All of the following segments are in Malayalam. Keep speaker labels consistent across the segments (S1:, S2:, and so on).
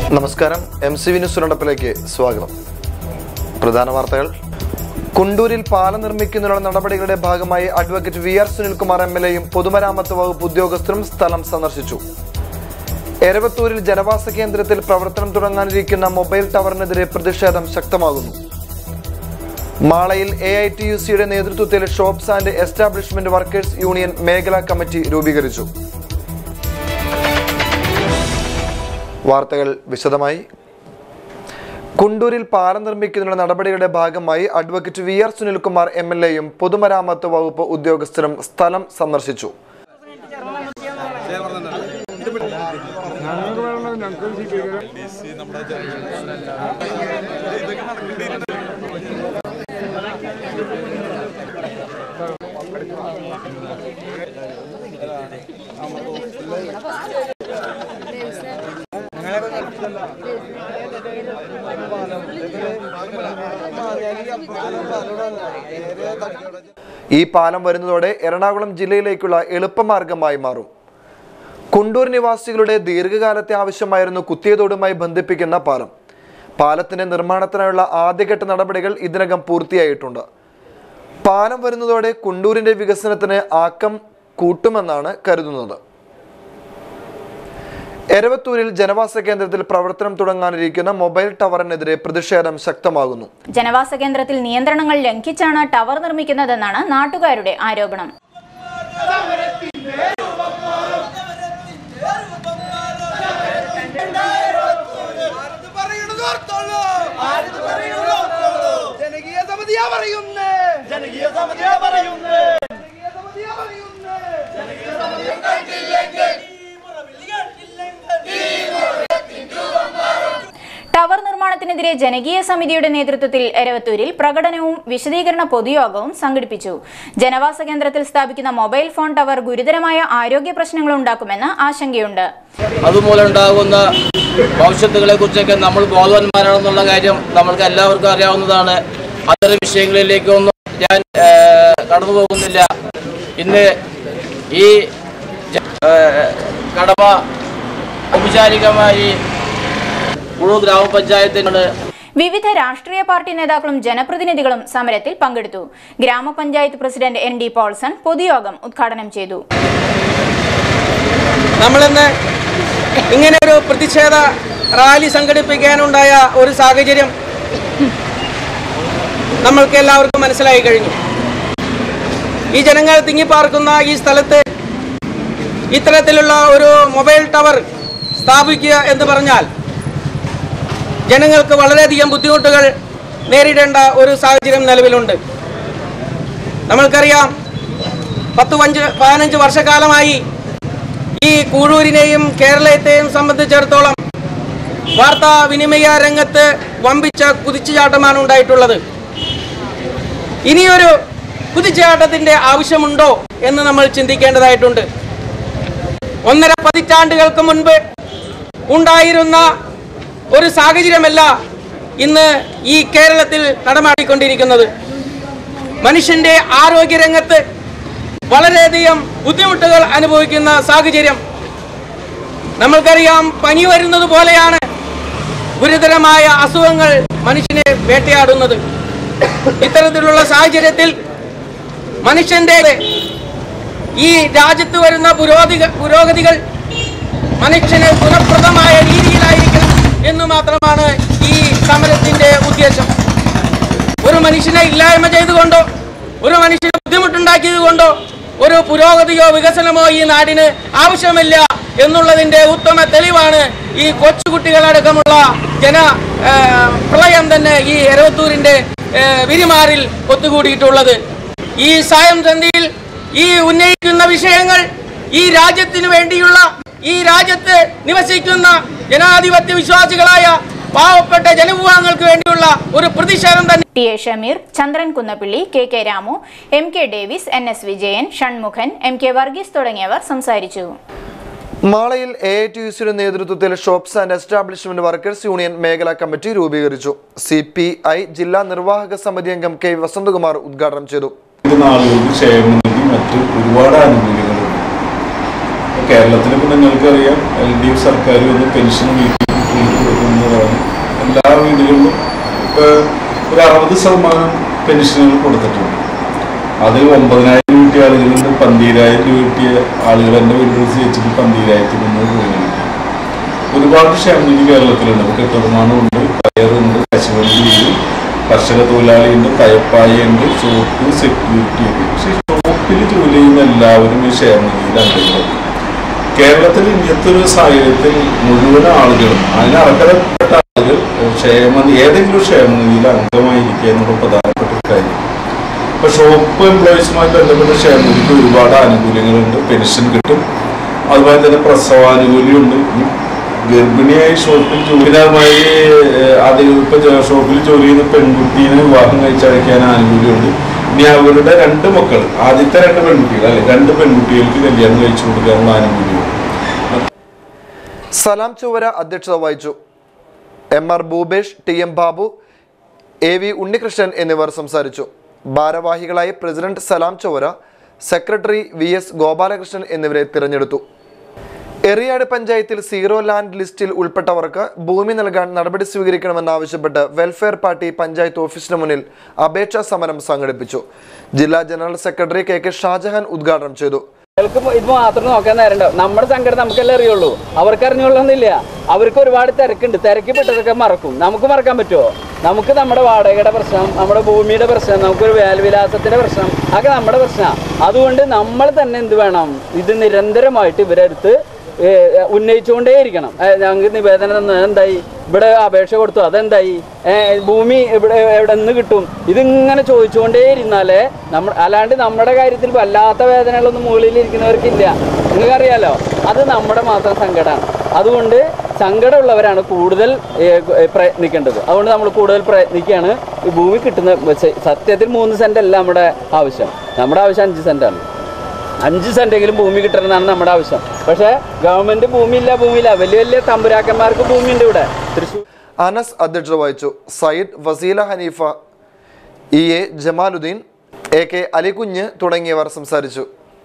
S1: നമസ്കാരം എം സി വി ന്യൂസ് റൗണ്ടപ്പിലേക്ക് സ്വാഗതം പ്രധാന വാർത്തകൾ കുണ്ടൂരിൽ പാലം നിർമ്മിക്കുന്നതിനുള്ള നടപടികളുടെ ഭാഗമായി advocate V R Sunilkumar M L എയും പൊതുമരാമത്ത് വകുപ്പ് ഉദ്യോഗസ്ഥരും സ്ഥലം സന്ദർശിച്ചു എരവത്തൂരിൽ ജനവാസ കേന്ദ്രത്തിൽ പ്രവർത്തനം തുടങ്ങാനിരിക്കുന്ന മൊബൈൽ ടവറിനെതിരെ പ്രതിഷേധം ശക്തമാകുന്നു മാളയിൽ എ ഐ ടി യു സിയുടെ നേതൃത്വത്തിൽ shops and establishment workers union മേഖലാ കമ്മിറ്റി രൂപീകരിച്ചു വാർത്തകൾ വിശദമായി കുണ്ടൂരിൽ പാലം നിർമ്മിക്കുന്നതിനുള്ള നടപടികളുടെ ഭാഗമായി advocate V R Sunilkumar M L എയും പൊതുമരാമത്ത് വകുപ്പ് ഉദ്യോഗസ്ഥരും സ്ഥലം സന്ദർശിച്ചു ഈ പാലം വരുന്നതോടെ എറണാകുളം ജില്ലയിലേക്കുള്ള എളുപ്പമാർഗമായി മാറും കുണ്ടൂർ നിവാസികളുടെ ദീർഘകാലത്തെ ആവശ്യമായിരുന്നു കുത്തിയതോടുമായി ബന്ധിപ്പിക്കുന്ന പാലം പാലത്തിന്റെ നിർമ്മാണത്തിനായുള്ള ആദ്യഘട്ട നടപടികൾ ഇതിനകം പൂർത്തിയായിട്ടുണ്ട് പാലം വരുന്നതോടെ കുണ്ടൂരിന്റെ വികസനത്തിന് ആക്കം കൂട്ടുമെന്നാണ് കരുതുന്നത് എരവത്തൂരിൽ ജനവാസ കേന്ദ്രത്തിൽ പ്രവർത്തനം തുടങ്ങാനിരിക്കുന്ന മൊബൈൽ ടവറിനെതിരെ പ്രതിഷേധം ശക്തമാകുന്നു
S2: ജനവാസ കേന്ദ്രത്തിൽ നിയന്ത്രണങ്ങൾ ലംഘിച്ചാണ് ടവർ നിർമ്മിക്കുന്നതെന്നാണ് നാട്ടുകാരുടെ ആരോപണം
S3: ആരത് പറയുന്നത് ഓർത്തോളൂ. ജനകീയ സമിതിയാ പറയുന്നേ ജനകീയ സമിതിയാ പറയുന്നേ ജനകീയ സമിതിയാ പറയുന്നേ
S2: ടവർ നിർമ്മാണത്തിനെതിരെ ജനകീയ സമിതിയുടെ നേതൃത്വത്തിൽ എരവത്തൂരിൽ പ്രകടനവും വിശദീകരണ പൊതുയോഗവും സംഘടിപ്പിച്ചു ജനവാസ കേന്ദ്രത്തിൽ സ്ഥാപിക്കുന്ന മൊബൈൽ ഫോൺ ടവർ ഗുരുതരമായ ആരോഗ്യ പ്രശ്നങ്ങൾ ഉണ്ടാക്കുമെന്ന് ആശങ്കയുണ്ട്
S4: അതുമൂലം ഉണ്ടാകുന്ന ഭവിഷ്യത്തുകളെ കുറിച്ചൊക്കെ നമ്മൾ ബോധവാന്മാരാണെന്നുള്ള കാര്യം നമ്മൾക്ക് എല്ലാവർക്കും അറിയാവുന്നതാണ് അത്തരം വിഷയങ്ങളിലേക്കൊന്നും ഞാൻ ഏഹ്, കടന്നു പോകുന്നില്ല ഇന്ന് ഈ ജ- ഏഹ്, കടമ ഔപചാരികമായി മുഴു ഗ്രാമപഞ്ചായത്തിനാണ്
S2: വിവിധ രാഷ്ട്രീയ പാർട്ടി നേതാക്കളും ജനപ്രതിനിധികളും സമരത്തിൽ പങ്കെടുത്തു ഗ്രാമപഞ്ചായത്ത് പ്രസിഡന്റ് എൻ ഡി പോൾസൺ പൊതുയോഗം ഉദ്ഘാടനം ചെയ്തു
S5: നമ്മളിന്ന് ഇങ്ങനെ ഒരു പ്രതിഷേധ റാലി സംഘടിപ്പിക്കാനുണ്ടായ ഒരു സാഹചര്യം നമ്മൾക്ക് എല്ലാവർക്കും മനസ്സിലായി കഴിഞ്ഞു ഈ ജനങ്ങൾ തിങ്ങിപ്പാർക്കുന്ന ഈ സ്ഥലത്ത് ഇത്തരത്തിലുള്ള ഒരു മൊബൈൽ ടവർ സ്ഥാപിക്കുക എന്ന് പറഞ്ഞാൽ ജനങ്ങൾക്ക് വളരെയധികം ബുദ്ധിമുട്ടുകൾ നേരിടേണ്ട ഒരു സാഹചര്യം നിലവിലുണ്ട് നമ്മൾക്കറിയാം പത്ത് പഞ്ച് പതിനഞ്ച് വർഷക്കാലമായി ഈ കൂഴൂരിനെയും കേരളത്തെയും സംബന്ധിച്ചിടത്തോളം വാർത്താ വിനിമയ രംഗത്ത് വമ്പിച്ച കുതിച്ചുചാട്ടമാണ് ഉണ്ടായിട്ടുള്ളത് ഇനിയൊരു കുതിച്ചുചാട്ടത്തിന്റെ ആവശ്യമുണ്ടോ എന്ന് നമ്മൾ ചിന്തിക്കേണ്ടതായിട്ടുണ്ട് ഒന്നര പതിറ്റാണ്ടുകൾക്ക് മുൻപ് ഉണ്ടായിരുന്ന ഒരു സാഹചര്യമല്ല ഇന്ന് ഈ കേരളത്തിൽ നടമാടിക്കൊണ്ടിരിക്കുന്നത് മനുഷ്യന്റെ ആരോഗ്യരംഗത്ത് വളരെയധികം ബുദ്ധിമുട്ടുകൾ അനുഭവിക്കുന്ന സാഹചര്യം നമ്മൾക്കറിയാം പനി വരുന്നത് പോലെയാണ് ഗുരുതരമായ അസുഖങ്ങൾ മനുഷ്യനെ വേട്ടയാടുന്നത് ഇത്തരത്തിലുള്ള സാഹചര്യത്തിൽ മനുഷ്യന്റെ ഈ രാജ്യത്ത് വരുന്ന പുരോഗതി പുരോഗതികൾ മനുഷ്യന് ഗുണപ്രദമായ രീതിയിലായിരിക്കണം എന്ന് മാത്രമാണ് ഈ സമരത്തിന്റെ ഉദ്ദേശം ഒരു മനുഷ്യനെ ഇല്ലായ്മ ചെയ്തുകൊണ്ടോ ഒരു മനുഷ്യന് ബുദ്ധിമുട്ടുണ്ടാക്കിയത് കൊണ്ടോ ഒരു പുരോഗതിയോ വികസനമോ ഈ നാടിന് ആവശ്യമില്ല എന്നുള്ളതിന്റെ ഉത്തമ തെളിവാണ് ഈ കൊച്ചുകുട്ടികളടക്കമുള്ള ജന ആ, പ്രളയം തന്നെ ഈ എരവത്തൂരിന്റെ ആ, വിരിമാറിൽ ഒത്തുകൂടിയിട്ടുള്ളത് ഈ സായം സന്ധിയിൽ ഈ ഉന്നയിക്കുന്ന വിഷയങ്ങൾ ഈ രാജ്യത്തിന് വേണ്ടിയുള്ള ഈ രാജ്യത്ത് നിവസിക്കുന്ന ജനാധിപത്യ വിശ്വാസികളായ പാവപ്പെട്ട ജനവിഭാഗങ്ങൾക്ക് വേണ്ടിയുള്ള ഒരു പ്രതിഷേധം തന്നെ
S2: T A Shameer Chandran Kunnappilly K K Ramu M K Davis N S Vijayan Shanmukhan M K Varghese തുടങ്ങിയവർ സംസാരിച്ചു
S1: മാളയിൽ എ ഐ ടി യു സിയുടെ നേതൃത്വത്തിൽ shops and establishment workers union മേഖലാ കമ്മിറ്റി രൂപീകരിച്ചു സി പി ഐ ജില്ലാ നിർവാഹക സമിതി അംഗം കെ വസന്തകുമാർ ഉദ്ഘാടനം ചെയ്തു
S6: ഇത് നാളുകൾക്ക് ക്ഷേമനിധി മറ്റ് ഒരുപാട് ആനുകൂല്യങ്ങളുണ്ട് കേരളത്തിൽ ഇപ്പം നിങ്ങൾക്കറിയാം എൽ ഡി എഫ് സർക്കാർ വന്ന് പെൻഷൻ വീട്ടിൽ കൂലി കൊടുക്കുന്നതാണ് എല്ലാ വീടുകളിലും ഇപ്പൊ ഒരു അറുപത് ശതമാനം പെൻഷനുകൾ കൊടുത്തിട്ടുണ്ട് അത് ഒമ്പതിനായിരം കിട്ടിയ ആളുകളുണ്ട് പന്തീരായിരം രൂപ കിട്ടിയ ആളുകൾ എൻ്റെ വീട്ടിൽ വെച്ചിട്ട് പന്തീരായിരത്തി മുന്നൂറ് രൂപ കിട്ടി ഒരുപാട് ക്ഷേമനിധി കേരളത്തിലുണ്ട് നമുക്ക് കെട്ടുറമാണമുണ്ട് കയറുണ്ട് കശുവണ്ടിയുണ്ട് കർഷക തൊഴിലാളിയുണ്ട് കയപ്പായുണ്ട് ഷോപ്പ് സെക്യൂരിറ്റി ഉണ്ട് പക്ഷെ ഷോപ്പിൽ ജോലി ചെയ്യുന്ന എല്ലാവരും ഈ ക്ഷേമനിധിയിൽ അംഗങ്ങളാണ് കേരളത്തിൽ ഇങ്ങനത്തെ ഒരു സാഹചര്യത്തിൽ മുഴുവൻ ആളുകളും അതിന് അർഹതപ്പെട്ട ആളുകൾ ക്ഷേമ ഏതെങ്കിലും ക്ഷേമനിധിയിൽ അംഗമായിരിക്കുക എന്നുള്ള പ്രധാനപ്പെട്ട ഒരു കാര്യം ഇപ്പൊ ഷോപ്പ് എംപ്ലോയീസുമായി ബന്ധപ്പെട്ട ക്ഷേമനിധിക്ക് ഒരുപാട് ആനുകൂല്യങ്ങളുണ്ട് പെൻഷൻ കിട്ടും അതുപോലെ തന്നെ പ്രസവാനുകൂല്യമുണ്ട് ഈ ഗർഭിണിയായി ഷോപ്പിൽ ജോലിയുമായി അത് ഇപ്പൊ ജോ- ഷോപ്പിൽ ജോലി ചെയ്യുന്ന പെൺകുട്ടീനെ വിവാഹം കഴിച്ചയക്കാൻ ആനുകൂല്യമുണ്ട് ഇനി അവരുടെ രണ്ട് മക്കൾ ആദ്യത്തെ രണ്ട് പെൺകുട്ടികൾ അല്ലെ രണ്ട് പെൺകുട്ടികൾക്ക് കല്യാണം കഴിച്ചു കൊടുക്കാനുള്ള ആനുകൂല്യമുണ്ട്
S1: സലാം ചുവര അധ്യക്ഷത വഹിച്ചു M R Bhupesh T M Babu A V Unnikrishnan എന്നിവർ സംസാരിച്ചു ഭാരവാഹികളായി president Salam Chuvara secretary V S Gopalakrishnan എന്നിവരെ തിരഞ്ഞെടുത്തു എറിയാട് പഞ്ചായത്തിൽ സീറോ ലാൻഡ് ലിസ്റ്റിൽ ഉൾപ്പെട്ടവർക്ക് ഭൂമി നൽകാൻ നടപടി സ്വീകരിക്കണമെന്നാവശ്യപ്പെട്ട് വെൽഫെയർ പാർട്ടി പഞ്ചായത്ത് ഓഫീസിന് മുന്നിൽ അപേക്ഷാ സമരം സംഘടിപ്പിച്ചു ജില്ലാ general secretary K K Shajahan ഉദ്ഘാടനം ചെയ്തു
S5: അവർക്ക് ഇത് മാത്രം നോക്കാൻ നേരണ്ട നമ്മുടെ സങ്കടം നമുക്കല്ലേ അറിയുള്ളൂ അവർക്ക് അറിഞ്ഞുകൊള്ളണമെന്നില്ല അവർക്ക് ഒരുപാട് തിരക്കുണ്ട് തിരക്കി പെട്ടതൊക്കെ മറക്കും നമുക്ക് മറക്കാൻ പറ്റുമോ നമുക്ക് നമ്മുടെ വാടകയുടെ പ്രശ്നം നമ്മുടെ ഭൂമിയുടെ പ്രശ്നം നമുക്കൊരു വേൽവിലാസത്തിന്റെ പ്രശ്നം അതൊക്കെ നമ്മുടെ പ്രശ്നമാണ് അതുകൊണ്ട് നമ്മൾ തന്നെ എന്ത് വേണം ഇത് നിരന്തരമായിട്ട് ഇവരടുത്ത് ഏ, ഉന്നയിച്ചുകൊണ്ടേയിരിക്കണം ഏ, ഞങ്ങൾക്ക് നിവേദനം തന്നു എന്തായി ഇവിടെ അപേക്ഷ കൊടുത്തു അതെന്തായി ഏ, ഭൂമി ഇവിടെ എവിടെ നിന്ന് കിട്ടും ഇതിങ്ങനെ ചോദിച്ചുകൊണ്ടേ ഇരുന്നാലേ നമ്മൾ അല്ലാണ്ട് നമ്മുടെ കാര്യത്തിൽ വല്ലാത്ത വേദനകളൊന്നും മുകളിൽ ഇരിക്കുന്നവർക്കില്ല നിങ്ങൾക്കറിയാലോ അത് നമ്മുടെ മാത്രം സങ്കടമാണ് അതുകൊണ്ട് സങ്കടമുള്ളവരാണ് കൂടുതൽ ഏ, ഏ, പ്രയത്നിക്കേണ്ടത് അതുകൊണ്ട് നമ്മൾ കൂടുതൽ പ്രയത്നിക്കുകയാണ് ഈ ഭൂമി കിട്ടുന്ന സ- സത്യത്തിൽ മൂന്ന് സെന്റ് അല്ല നമ്മുടെ ആവശ്യം നമ്മുടെ ആവശ്യം അഞ്ച് സെന്റാണ് അഞ്ച് സെന്റെങ്കിലും ഭൂമി കിട്ടണമെന്നാണ് നമ്മുടെ ആവശ്യം പക്ഷേ ഗവൺമെന്റ് ഭൂമിയില്ല ഭൂമിയില്ല വലിയ വലിയ തമ്പുരാക്കന്മാർക്ക് ഭൂമിയുണ്ട് ഇവിടെ തൃശ്ശൂർ
S1: അനസ് അധ്യക്ഷത വഹിച്ചു Sayyid Vaseela Haneefa E A Jamaluddin A K Alikunju തുടങ്ങിയവർ സംസാരിച്ചു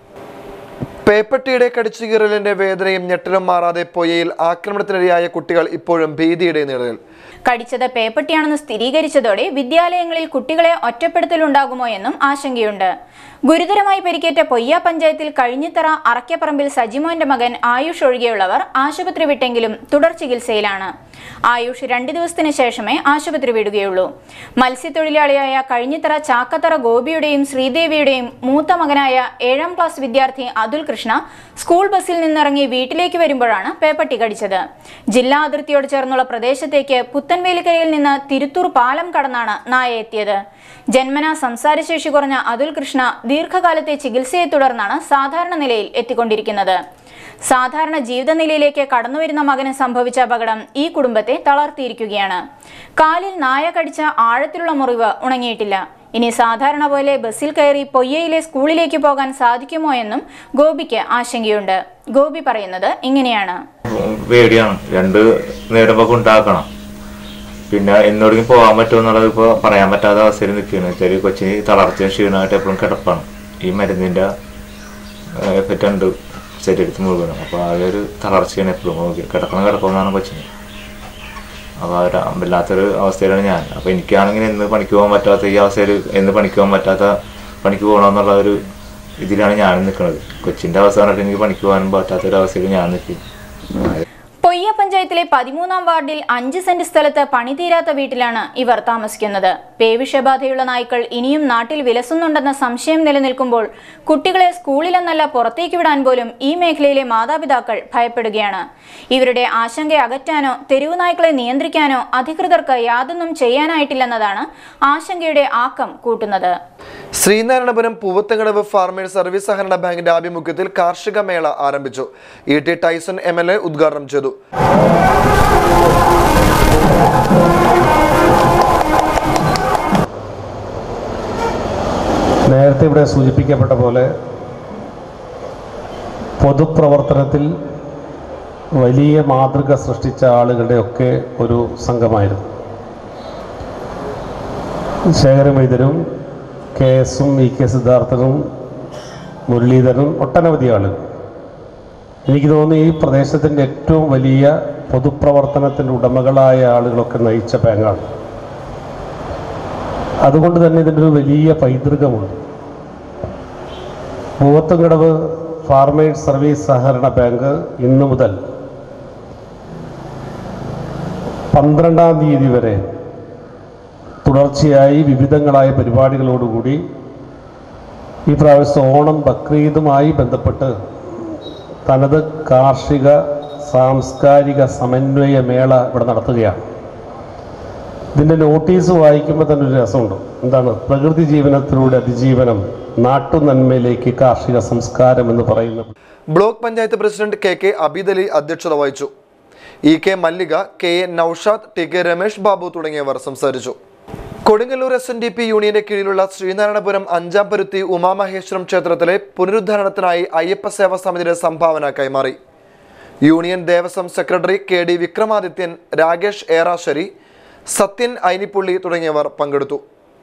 S1: പേപ്പട്ടിയുടെ കടിച്ചുകീറലിന്റെ വേദനയും ഞെട്ടലും മാറാതെ പൊയ്യയിൽ ആക്രമണത്തിനിരയായ കുട്ടികൾ ഇപ്പോഴും ഭീതിയുടെ നിഴലിൽ
S2: കടിച്ചത് പേപ്പട്ടിയാണെന്ന് സ്ഥിരീകരിച്ചതോടെ വിദ്യാലയങ്ങളിൽ കുട്ടികളെ ഒറ്റപ്പെടുത്തലുണ്ടാകുമോ എന്നും ആശങ്കയുണ്ട് ഗുരുതരമായി പരിക്കേറ്റ പൊയ്യ പഞ്ചായത്തിൽ കഴിഞ്ഞിത്തറ അറക്കപ്പറമ്പിൽ സജിമോന്റെ മകൻ ആയുഷ് ഒഴികെയുള്ളവർ ആശുപത്രി വിട്ടെങ്കിലും തുടർ ചികിത്സയിലാണ് ആയുഷ് രണ്ട് ദിവസത്തിന് ശേഷമേ ആശുപത്രി വിടുകയുള്ളൂ മത്സ്യത്തൊഴിലാളിയായ കഴിഞ്ഞിത്തറ ചാക്കത്തറ ഗോപിയുടെയും ശ്രീദേവിയുടെയും മൂത്ത മകനായ ഏഴാം ക്ലാസ് വിദ്യാർത്ഥി അതുൽ കൃഷ്ണ സ്കൂൾ ബസ്സിൽ നിന്നിറങ്ങി വീട്ടിലേക്ക് വരുമ്പോഴാണ് പേപ്പട്ടി കടിച്ചത് ജില്ലാ അതിർത്തിയോട് ചേർന്നുള്ള പ്രദേശത്തേക്ക് പുത്തൻവേലിക്കരയിൽ നിന്ന് തിരുത്തൂർ പാലം കടന്നാണ് നായ എത്തിയത് ജന്മനാ സംസാരശേഷി കുറഞ്ഞ അതുൽ കൃഷ്ണ ദീർഘകാലത്തെ ചികിത്സയെ തുടർന്നാണ് സാധാരണ നിലയിൽ എത്തിക്കൊണ്ടിരിക്കുന്നത് സാധാരണ ജീവിത നിലയിലേക്ക് കടന്നുവരുന്ന മകന് സംഭവിച്ച അപകടം ഈ കുടുംബത്തെ തളർത്തിയിരിക്കുകയാണ് കാലിൽ നായ കടിച്ച ആഴത്തിലുള്ള മുറിവ് ഉണങ്ങിയിട്ടില്ല ഇനി സാധാരണ പോലെ ബസ്സിൽ കയറി പൊയ്യയിലെ സ്കൂളിലേക്ക് പോകാൻ സാധിക്കുമോ എന്നും ഗോപിക്ക് ആശങ്കയുണ്ട് ഗോപി പറയുന്നത് ഇങ്ങനെയാണ്
S7: പേടിയാണ് രണ്ട് നേരമൊക്കെ ഉണ്ടാക്കണം പിന്നെ എന്നോടെങ്കിലും പോകാൻ പറ്റുമോ എന്നുള്ളത് ഇപ്പോൾ പറയാൻ പറ്റാത്ത അവസ്ഥയിൽ നിൽക്കുകയാണ് വെച്ചാൽ കൊച്ചിന് തളർച്ചയും ക്ഷീണമായിട്ട് എപ്പോഴും കിടപ്പാണ് ഈ മരുന്നിൻ്റെ എഫക്റ്റ് ഉണ്ട് ശരീരത്തിൽ മുഴുവനും അപ്പോൾ ആ ഒരു തളർച്ചയാണ് എപ്പോഴും നോക്കി കിടക്കണം കിടക്കണമെന്നാണ് കൊച്ചിന് അപ്പോൾ ആ ഒരു വല്ലാത്തൊരു അവസ്ഥയിലാണ് ഞാൻ അപ്പോൾ എനിക്കാണെങ്കിൽ എന്ന് പണിക്ക് പോകാൻ പറ്റാത്ത ഈ അവസ്ഥയിൽ എന്ന് പണിക്ക് പോകാൻ പറ്റാത്ത പണിക്ക് പോകണമെന്നുള്ള ഒരു ഇതിലാണ് ഞാൻ നിൽക്കുന്നത് കൊച്ചിൻ്റെ അവസ്ഥ കണ്ടിട്ട് എനിക്ക് പണിക്ക് പോകാനും പറ്റാത്തൊരു അവസ്ഥയിൽ ഞാൻ നിൽക്കും
S2: പൊയ്യ പഞ്ചായത്തിലെ പതിമൂന്നാം വാർഡിൽ അഞ്ച് സെന്റ് സ്ഥലത്ത് പണി തീരാത്ത വീട്ടിലാണ് ഇവർ താമസിക്കുന്നത് പേവിഷബാധയുള്ള നായ്ക്കൾ ഇനിയും നാട്ടിൽ വിലസുന്നുണ്ടെന്ന സംശയം നിലനിൽക്കുമ്പോൾ കുട്ടികളെ സ്കൂളിലെന്നല്ല പുറത്തേക്ക് വിടാൻ പോലും ഈ മേഖലയിലെ മാതാപിതാക്കൾ ഭയപ്പെടുകയാണ് ഇവരുടെ ആശങ്ക അകറ്റാനോ തെരുവു നായ്ക്കളെ നിയന്ത്രിക്കാനോ അധികൃതർക്ക് യാതൊന്നും ചെയ്യാനായിട്ടില്ലെന്നതാണ് ആശങ്കയുടെ ആക്കം കൂട്ടുന്നത്
S1: ശ്രീനാരായണപുരം പൂവത്തങ്കടവ് ഫാർമേഴ്സ് സർവീസ് സഹകരണ ബാങ്കിന്റെ ആഭിമുഖ്യത്തിൽ കാർഷിക മേള ആരംഭിച്ചു E T Tyson M L A ഉദ്ഘാടനം ചെയ്തു
S8: നേരത്തെ ഇവിടെ സൂചിപ്പിക്കപ്പെട്ട പോലെ പൊതുപ്രവർത്തനത്തിൽ വലിയ മാതൃക സൃഷ്ടിച്ച ആളുകളുടെയൊക്കെ ഒരു സംഘമായിരുന്നു ശേഖരമൈതരും കെ എസും ഇ കെ സിദ്ധാർത്ഥനും മുരളീധരനും ഒട്ടനവധി ആളുകൾ എനിക്ക് തോന്നുന്നു ഈ പ്രദേശത്തിൻ്റെ ഏറ്റവും വലിയ പൊതുപ്രവർത്തനത്തിൻ്റെ ഉടമകളായ ആളുകളൊക്കെ നയിച്ച ബാങ്കാണ് അതുകൊണ്ട് തന്നെ ഇതിൻ്റെ ഒരു വലിയ പൈതൃകമുണ്ട് മൂവത്തുംകടവ് ഫാർമേഴ്സ് സർവീസ് സഹകരണ ബാങ്ക് ഇന്നു മുതൽ പന്ത്രണ്ടാം തീയതി വരെ തുടർച്ചയായി വിവിധങ്ങളായ പരിപാടികളോടുകൂടി ഈ പ്രാവശ്യത്തെ ഓണം ബക്രീദുമായി ബന്ധപ്പെട്ട് തനത് കാർഷിക സാംസ്കാരിക സമന്വയ മേള ഇവിടെ നടത്തുകയാണ് ഇതിൻ്റെ നോട്ടീസ് വായിക്കുമ്പോൾ തന്നെ ഒരു രസമുണ്ട് എന്താണ് പ്രകൃതി ജീവനത്തിലൂടെ അതിജീവനം നാട്ടുനന്മയിലേക്ക് കാർഷിക സംസ്കാരം എന്ന് പറയുന്നത്
S1: block panchayat president K K Abeed Ali അധ്യക്ഷത വഹിച്ചു E K Mallika K A Noushad T K Ramesh Babu തുടങ്ങിയവർ സംസാരിച്ചു Kodungallur S N D P യൂണിയന്റെ കീഴിലുള്ള ശ്രീനാരായണപുരം അഞ്ചാം പരുത്തി ഉമാമഹേശ്വരം ക്ഷേത്രത്തിലെ പുനരുദ്ധാരണത്തിനായി അയ്യപ്പ സേവാ സമിതിയുടെ സംഭാവന കൈമാറി union Devaswom secretary K D Vikramadithyan Rakesh Erassery Sathyan Ainippully തുടങ്ങിയവർ പങ്കെടുത്തു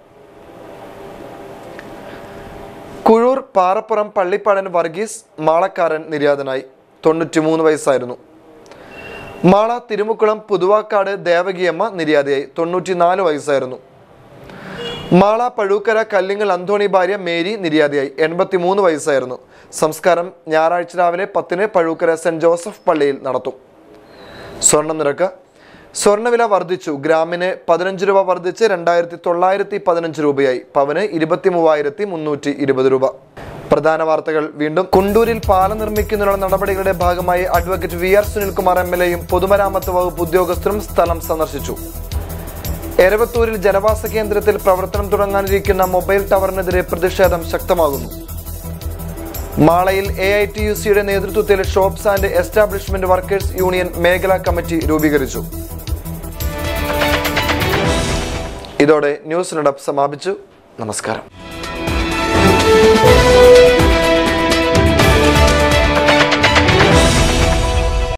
S1: കുഴൂർ പാറപ്പുറം പള്ളിപ്പാടൻ വർഗീസ് മാളക്കാരൻ നിര്യാതനായി തൊണ്ണൂറ്റിമൂന്ന് വയസ്സായിരുന്നു മാള തിരുമുക്കുളം പുതുവാക്കാട് ദേവകിയമ്മ നിര്യാതയായി തൊണ്ണൂറ്റിനാല് വയസ്സായിരുന്നു മാള പഴൂക്കര കല്ലിങ്ങൽ അന്തോണി ഭാര്യ മേരി നിര്യാതയായി എൺപത്തിമൂന്ന് വയസ്സായിരുന്നു സംസ്കാരം ഞായറാഴ്ച രാവിലെ പത്തിന് പഴൂക്കര സെന്റ് ജോസഫ് പള്ളിയിൽ നടത്തും സ്വർണ്ണ നിരക്ക് സ്വർണ്ണവില വർദ്ധിച്ചു ഗ്രാമിന് പതിനഞ്ച് രൂപ വർദ്ധിച്ച് രണ്ടായിരത്തി തൊള്ളായിരത്തി പതിനഞ്ച് രൂപയായി പവന് ഇരുപത്തി മൂവായിരത്തി മുന്നൂറ്റി ഇരുപത് രൂപ പ്രധാന വാർത്തകൾ വീണ്ടും കുണ്ടൂരിൽ പാലം നിർമ്മിക്കുന്നതിനുള്ള നടപടികളുടെ ഭാഗമായി advocate V R Sunilkumar M L എയും പൊതുമരാമത്ത് വകുപ്പ് ഉദ്യോഗസ്ഥരും സ്ഥലം സന്ദർശിച്ചു എരവത്തൂരിൽ ജനവാസ കേന്ദ്രത്തിൽ പ്രവർത്തനം തുടങ്ങാനിരിക്കുന്ന മൊബൈൽ ടവറിനെതിരെ പ്രതിഷേധം ശക്തമാകുന്നു മാളയിൽ എ ഐ ടി യു സിയുടെ നേതൃത്വത്തിൽ shops and establishment workers union മേഖലാ കമ്മിറ്റി രൂപീകരിച്ചു ഇതോടെ ന്യൂസ് റെഡപ്പ് സമാപിച്ചു നമസ്കാരം